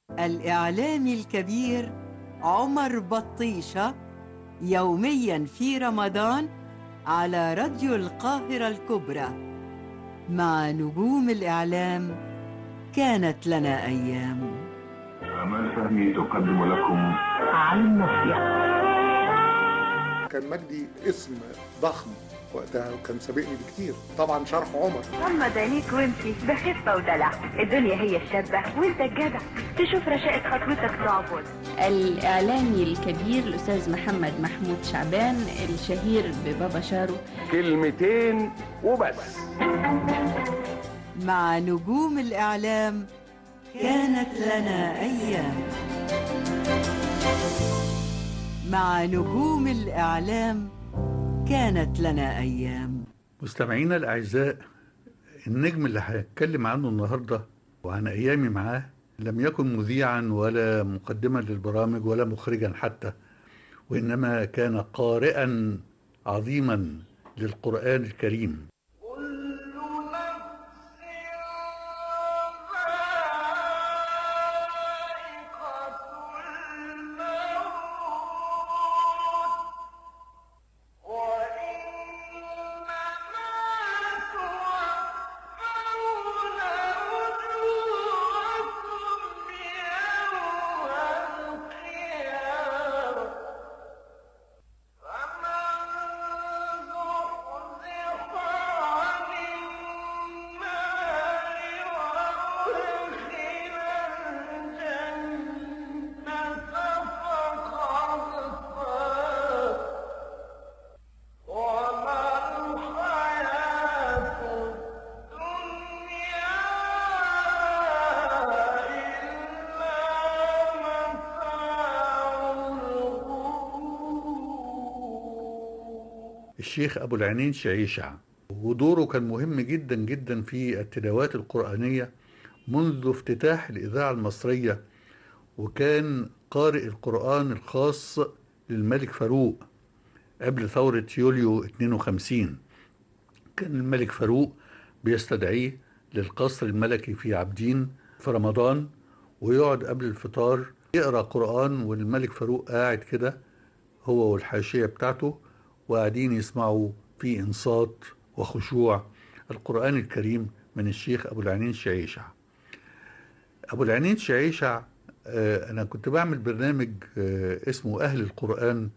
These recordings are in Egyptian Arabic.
الإعلامي الكبير عمر بطيشة يوميا في رمضان على راديو القاهرة الكبرى مع نجوم الإعلام كانت لنا أيام أمال فهمي تقدم لكم عن النصيحة كان مجدي اسم ضخم وقتها وكان سابقني بكتير طبعا شرح عمر غمض عينيك وامشي بخفة ودلع الدنيا هي الشابة وانت الجدع تشوف رشاقة خطوتك تعبر الإعلامي الكبير الأستاذ محمد محمود شعبان الشهير ببابا شارو كلمتين وبس مع نجوم الإعلام كانت لنا أيام مع نجوم الإعلام كانت لنا أيام مستمعينا الأعزاء النجم اللي هنتكلم عنه النهاردة وعن أيامي معاه لم يكن مذيعا ولا مقدما للبرامج ولا مخرجا حتى وإنما كان قارئا عظيما للقرآن الكريم الشيخ أبو العينين شعيشع ودوره كان مهم جدا جدا في التلاوات القرآنية منذ افتتاح الإذاعة المصرية وكان قارئ القرآن الخاص للملك فاروق قبل ثورة يوليو 52 كان الملك فاروق بيستدعيه للقصر الملكي في عابدين في رمضان ويقعد قبل الفطار يقرأ قرآن والملك فاروق قاعد كده هو والحاشية بتاعته وقاعدين يسمعوا في انصات وخشوع القرآن الكريم من الشيخ أبو العينين شعيشع أبو العينين شعيشع آه، أنا كنت بعمل برنامج آه، اسمه أهل القرآن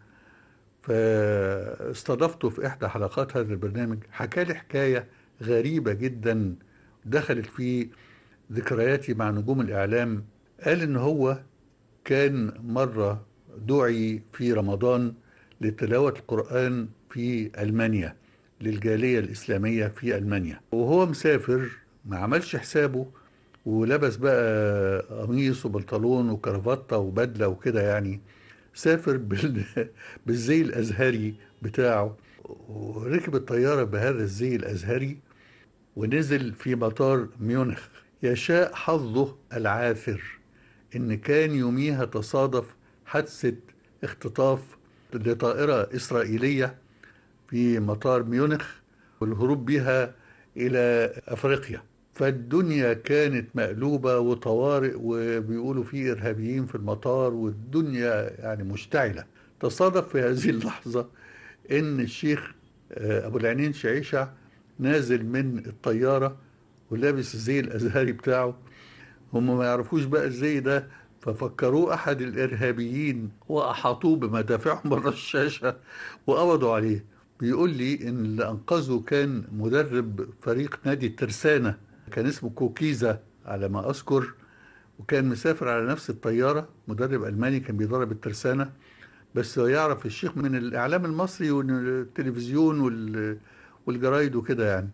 فاستضفته في إحدى حلقات هذا البرنامج حكى لي حكاية غريبة جدا دخلت في ذكرياتي مع نجوم الإعلام قال إن هو كان مرة دعي في رمضان لتلاوة القرآن في ألمانيا للجالية الإسلامية في ألمانيا وهو مسافر ما عملش حسابه ولبس بقى قميص وبنطلون وكرافتة وبدلة وكده يعني سافر بال... بالزي الأزهري بتاعه وركب الطيارة بهذا الزي الأزهري ونزل في مطار ميونخ يشاء حظه العاثر إن كان يوميها تصادف حادثة اختطاف لطائرة إسرائيلية في مطار ميونخ والهروب بها إلى أفريقيا فالدنيا كانت مقلوبة وطوارئ وبيقولوا في إرهابيين في المطار والدنيا يعني مشتعلة تصادف في هذه اللحظة إن الشيخ أبو العينين شعيشع نازل من الطيارة ولابس الزي الأزهري بتاعه هم ما يعرفوش بقى الزي ده ففكروه أحد الإرهابيين وأحاطوه بمدافعهم الرشاشة وقبضوا عليه بيقول لي إن اللي أنقذه كان مدرب فريق نادي الترسانة كان اسمه كوكيزا على ما أذكر وكان مسافر على نفس الطيارة مدرب ألماني كان بيدرب الترسانة بس هو يعرف الشيخ من الإعلام المصري والتلفزيون وال والجرايد وكده يعني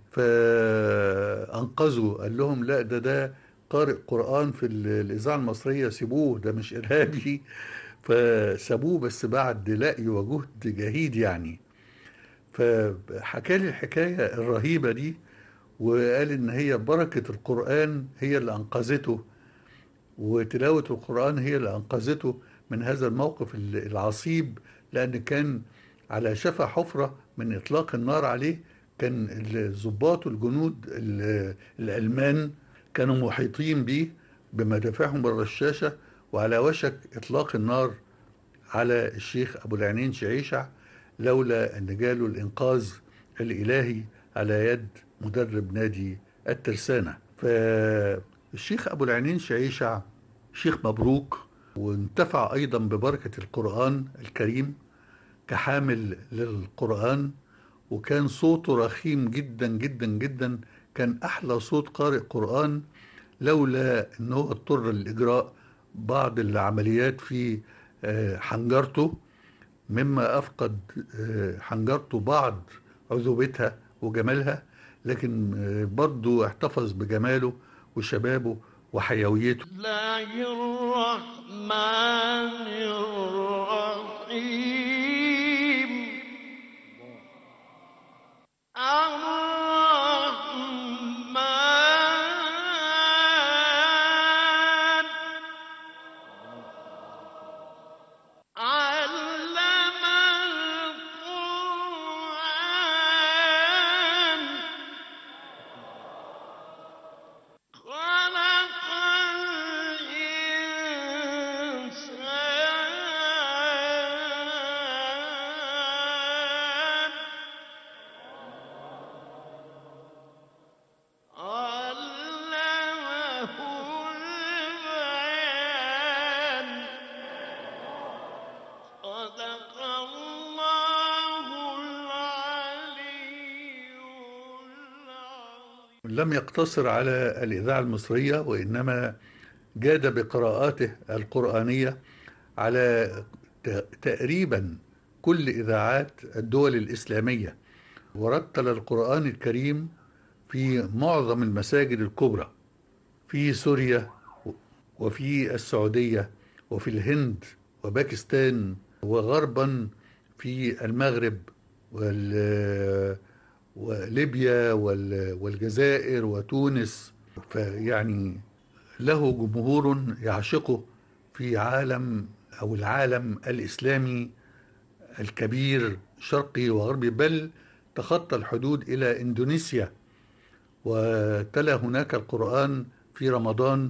فأنقذوا قال لهم لا ده ده قارئ قرآن في الإذاعة المصرية سيبوه ده مش إرهابي فسابوه بس بعد لقي وجهد جهيد يعني فحكى لي الحكاية الرهيبة دي وقال إن هي بركة القرآن هي اللي أنقذته وتلاوة القرآن هي اللي أنقذته من هذا الموقف العصيب لأن كان على شفا حفرة من إطلاق النار عليه كان الضباط والجنود الألمان كانوا محيطين بيه بمدافعهم الرشاشة وعلى وشك إطلاق النار على الشيخ أبو العينين شعيشع لولا أن جاله الإنقاذ الإلهي على يد مدرب نادي الترسانة فالشيخ أبو العينين شعيشع شيخ مبروك وانتفع أيضا ببركة القرآن الكريم كحامل للقرآن وكان صوته رخيم جدا جدا جدا كان أحلى صوت قارئ قرآن لولا أنه اضطر لإجراء بعض العمليات في آه، حنجرته مما أفقد آه، حنجرته بعض عذوبتها وجمالها لكن آه، برضه احتفظ بجماله وشبابه وحيويته الله الرحمن الرحيم الرحمن علم القرآن خلق الإنسان علمه البيان صدق الله العلي العظيم لم يقتصر على الإذاعة المصرية وإنما جاد بقراءاته القرآنية على ت- تقريبا كل إذاعات الدول الإسلامية ورتل القرآن الكريم في معظم المساجد الكبرى في سوريا وفي السعودية وفي الهند وباكستان وغربا في المغرب وال وليبيا وال- والجزائر وتونس فيعني له جمهور يعشقه في عالم او العالم الاسلامي الكبير شرقي وغربي بل تخطى الحدود الى اندونيسيا وتلا هناك القران في رمضان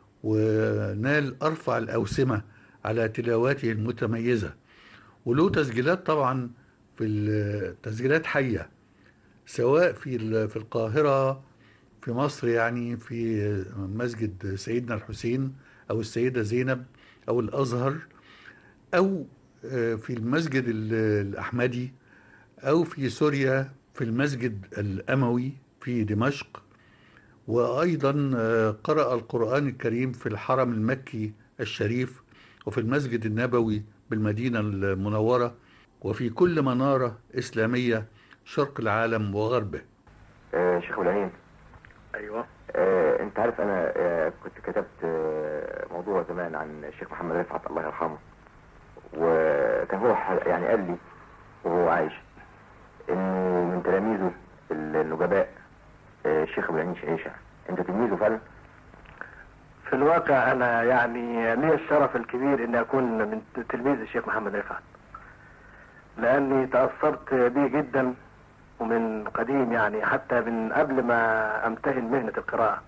ونال ارفع الاوسمه على تلاواته المتميزه وله تسجيلات طبعا في التسجيلات حيه سواء في ال- في القاهرة في مصر يعني في مسجد سيدنا الحسين أو السيدة زينب أو الأزهر أو آه، في المسجد ال- الأحمدي أو في سوريا في المسجد الأموي في دمشق وأيضا آه، قرأ القرآن الكريم في الحرم المكي الشريف وفي المسجد النبوي بالمدينة المنورة وفي كل منارة إسلامية شرق العالم وغربه آه شيخ العين ايوه آه انت عارف انا آه كنت كتبت آه موضوع زمان عن الشيخ محمد رفعت الله يرحمه وكان هو ح- يعني قال لي وهو عايش انه من تلاميذه النجباء آه الشيخ ابو العين شعيشة انت تلميذه فعلا في الواقع انا يعني لي الشرف الكبير اني اكون من تلميذ الشيخ محمد رفعت لاني تاثرت به جدا ومن قديم يعني حتى من قبل ما امتهن مهنه القراءه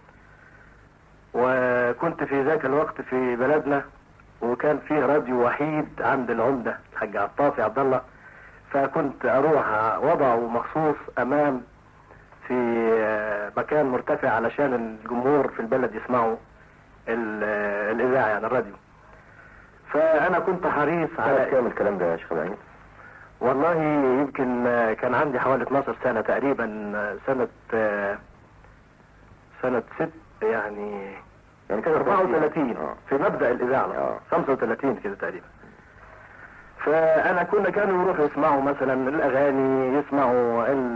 وكنت في ذاك الوقت في بلدنا وكان فيه راديو وحيد عند العمده الحاج عطافي عبد الله فكنت اروح وضعه مخصوص امام في آه، مكان مرتفع علشان الجمهور في البلد يسمعوا ال- آه، الاذاعه يعني الراديو فانا كنت حريص على على كام الكلام ده يا شيخ ابو العين والله يمكن آه، كان عندي حوالي 12 سنة تقريبا آه، سنة آه، سنة ست يعني يعني كان 34 اه في مبدأ الإذاعة آه. 35 كده تقريبا فأنا كنا كانوا يروحوا يسمعوا مثلا الأغاني يسمعوا ال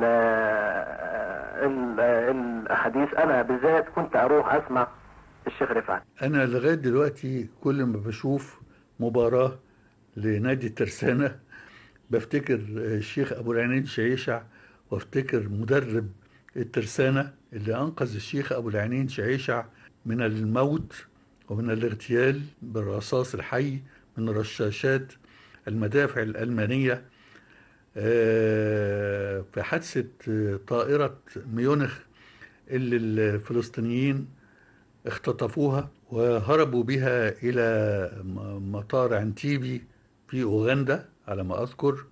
ال الأحاديث أنا بالذات كنت أروح أسمع الشيخ رفعت أنا لغاية دلوقتي كل ما بشوف مباراة لنادي الترسانة بفتكر الشيخ أبو العينين شعيشع وافتكر مدرب الترسانة اللي أنقذ الشيخ أبو العينين شعيشع من الموت ومن الاغتيال بالرصاص الحي من رشاشات المدافع الألمانية آه، في حادثة آه، طائرة ميونخ اللي الفلسطينيين اختطفوها وهربوا بها إلى م- مطار عنتيبي في أوغندا على ما أذكر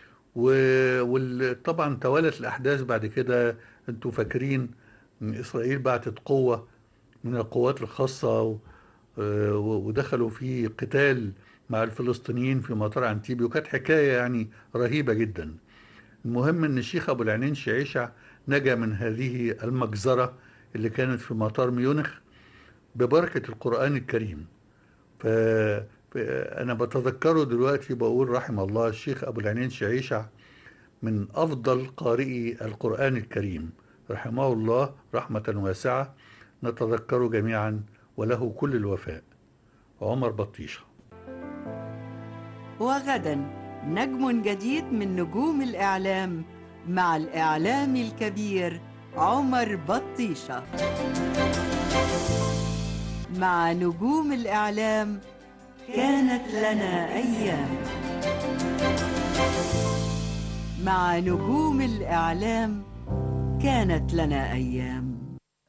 وطبعا توالت الأحداث بعد كده أنتوا فاكرين إن إسرائيل بعتت قوة من القوات الخاصة و- آه، ودخلوا في قتال مع الفلسطينيين في مطار عنتيبي وكانت حكاية يعني رهيبة جدا المهم ان الشيخ ابو العينين شعيشع نجا من هذه المجزرة اللي كانت في مطار ميونخ ببركة القرآن الكريم ف... فأنا بتذكره دلوقتي بقول رحم الله الشيخ أبو العينين شعيشع من أفضل قارئي القرآن الكريم رحمه الله رحمة واسعة نتذكره جميعا وله كل الوفاء عمر بطيشة وغدا نجم جديد من نجوم الإعلام مع الإعلامي الكبير عمر بطيشة مع نجوم الإعلام كانت لنا أيام مع نجوم الإعلام كانت لنا أيام